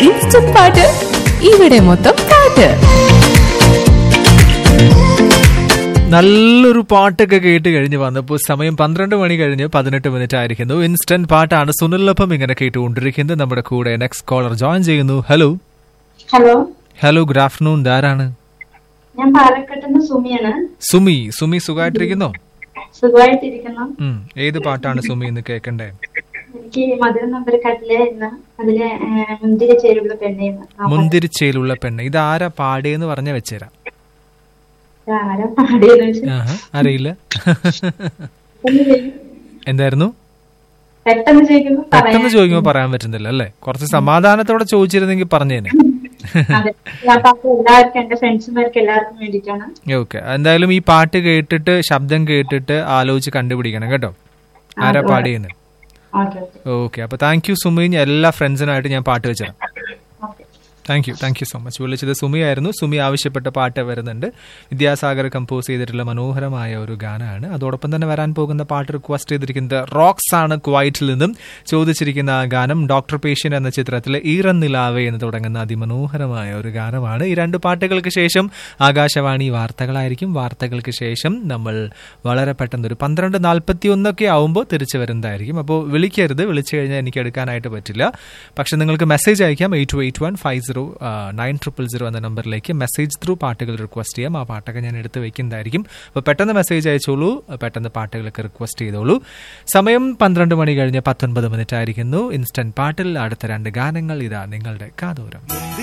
Instant പാട്ട് ഇവിടെ മൊത്തം പാട്ട് നല്ലൊരു പാട്ടൊക്കെ കേട്ട് കഴിഞ്ഞ് വന്നപ്പോൾ സമയം പന്ത്രണ്ട് മണി കഴിഞ്ഞ് പതിനെട്ട് മിനിറ്റ് ആയിരിക്കുന്നു ഇൻസ്റ്റന്റ് പാട്ടാണ് സുനിലൊപ്പം ഇങ്ങനെ കേട്ടുകൊണ്ടിരിക്കുന്നത് നമ്മുടെ കൂടെ നെക്സ്റ്റ് കോളർ ജോയിൻ ചെയ്യുന്നു hello hello hello good afternoon ധാരാണ് ഞാൻ പാലക്കാട്ട് നിന്ന് സുമിയാണ് സുമി സുമി സുഖമായിട്ടിരിക്കുന്നോ സുഖമായിട്ടിരിക്കുന്നു ഉം, ഏത് പാട്ടാണ് സുമി ഇന്ന് കേൾക്കണ്ടേ എനിക്ക് മധുര നമ്പർ കട്ടിലെ എന്ന അതിലെ ഏഹ്, മുന്തിരി ചേരുള്ള പെണ്ണേന്ന് ആ മുന്തിരിച്ചയിലുള്ള പെണ്ണ് ഇത് ആരാ പാടിയെന്ന് പറഞ്ഞ വെച്ചുതരാം പാട്ട് ആരാ പാടിയെന്ന് വെച്ചാൽ ആഹാ, അറിയില്ല പെട്ടെന്ന് ചെയ്യും. എന്തായിരുന്നു പെട്ടെന്ന് ചോദിക്കുമ്പോ പെട്ടെന്ന് പറയാം ചോദിക്കുമ്പോൾ പറയാൻ പറ്റുന്നില്ല അല്ലേ കുറച്ച് സമാധാനത്തോടെ ചോദിച്ചിരുന്നെങ്കിൽ പറഞ്ഞേനെ അതെ ഞാൻ പാട്ട് എല്ലാവർക്കും എന്റെ ഫ്രണ്ട്സുമാർക്ക് എല്ലാവർക്കും വേണ്ടിയിട്ടാണ് ഓക്കെ എന്തായാലും ഈ പാട്ട് കേട്ടിട്ട് ശബ്ദം കേട്ടിട്ട് ആലോചിച്ച് കണ്ടുപിടിക്കണം കേട്ടോ ആരാ പാടിയെന്ന് ഓക്കെ ഓക്കെ ഓക്കെ അപ്പൊ താങ്ക് യു സുമി ഞാൻ എല്ലാ ഫ്രണ്ട്സിനായിട്ട് ഞാൻ പാട്ട് വെച്ചുതരാം okay thank you thank you so much വിളിച്ചത് സുമി ആയിരുന്നു സുമി ആവശ്യപ്പെട്ട പാട്ട് വരുന്നുണ്ട് വിദ്യാസാഗർ കമ്പോസ് ചെയ്തിട്ടുള്ള മനോഹരമായ ഒരു ഗാനമാണ് അതോടൊപ്പം തന്നെ വരാൻ പോകുന്ന പാട്ട് റിക്വസ്റ്റ് ചെയ്തിരിക്കുന്നത് റോക്സ് ആണ് ക്വൈറ്റിൽ നിന്നും ചോദിച്ചിരിക്കുന്ന ആ ഗാനം ഡോക്ടർ പേഷ്യൻ എന്ന ചിത്രത്തിലെ ഈറൻ നിലാവേ എന്ന് തുടങ്ങുന്ന അതിമനോഹരമായ ഒരു ഗാനമാണ് ഈ രണ്ട് പാട്ടുകൾക്ക് ശേഷം ആകാശവാണി വാർത്തകളായിരിക്കും വാർത്തകൾക്ക് ശേഷം നമ്മൾ വളരെ പെട്ടെന്ന് ഒരു പന്ത്രണ്ട് നാൽപ്പത്തി ഒന്നൊക്കെ ആവുമ്പോൾ തിരിച്ചു വരുന്നതായിരിക്കും അപ്പോൾ വിളിക്കരുത് വിളിച്ചു കഴിഞ്ഞാൽ എനിക്ക് എടുക്കാനായിട്ട് പറ്റില്ല പക്ഷെ നിങ്ങൾക്ക് മെസ്സേജ് അയക്കാം eight two eight one five zero nine triple zero എന്ന നമ്പറിലേക്ക് മെസ്സേജ് ത്രൂ പാട്ടുകൾ റിക്വസ്റ്റ് ചെയ്യാം ആ പാട്ടൊക്കെ ഞാൻ എടുത്ത് വെക്കുന്നതായിരിക്കും അപ്പോൾ പെട്ടെന്ന് മെസ്സേജ് അയച്ചോളൂ പെട്ടെന്ന് പാട്ടുകളൊക്കെ റിക്വസ്റ്റ് ചെയ്തോളൂ സമയം പന്ത്രണ്ട് മണി കഴിഞ്ഞ് പത്തൊൻപത് മിനിറ്റ് ആയിരിക്കുന്നു ഇൻസ്റ്റന്റ് പാട്ടിൽ അടുത്ത രണ്ട് ഗാനങ്ങൾ ഇതാ നിങ്ങളുടെ കാതോരം